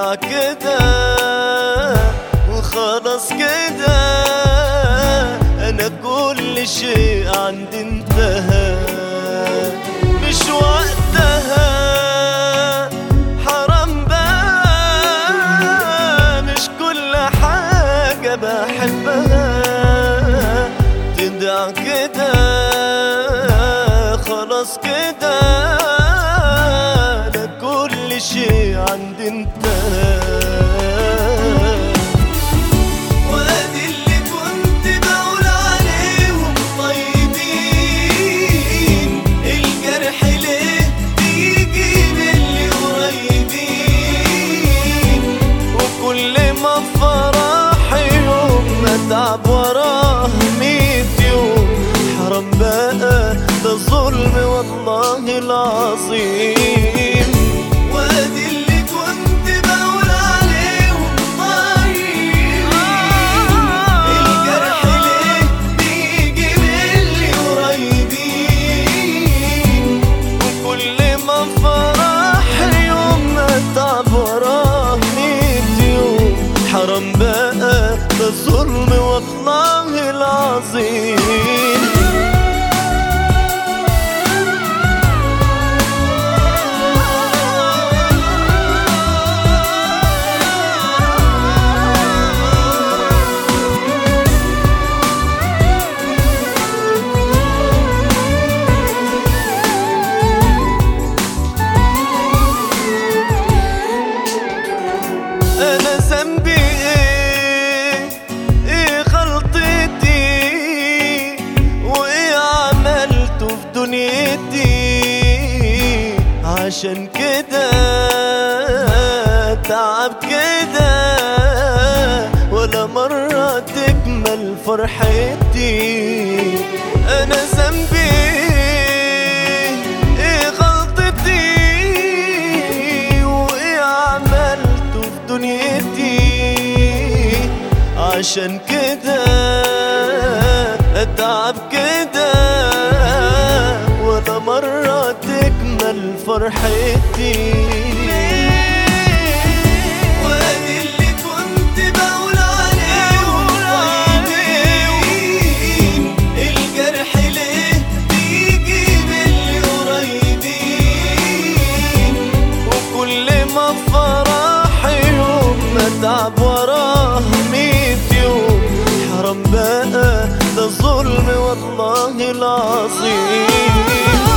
تدعى كده وخلاص كده انا كل شيء عندي انتهى مش وقتها حرام بقى مش كل حاجة بحبها تدعى كده خلاص كده انا كل شيء عندي انتهى وادي اللي كنت بقول عليهم طيبين الجرح ليه بيجي من اللي قريبين وكل ما فرح يوم ما تعب وراه ميت يوم حرام بقى ده ظلم والله العظيم وادي اللي كنت بقول عليهم طيبين الجرح ليه بيجي من اللي قريبين وكل ما فرح يوم ما تعب وراه ميت يوم حرام بقى ده ظلم والله العظيم انا ذنبي ايه ايه غلطتي وايه عملته في دنيتي عشان كده تعب كده ولا مرة تكمل فرحتي انا ذنبي ايه غلطتي وايه عملته في دنيتي عشان كده اتعب كده ولا مرة تكمل فرحتي وادي اللي كنت بقول عليهم طيبين الجرح ليه بيجي من اللي قريبين وكل ما فرح يوم ما تعب وراه ميت يوم حرام بقى ده ظلم والله العظيم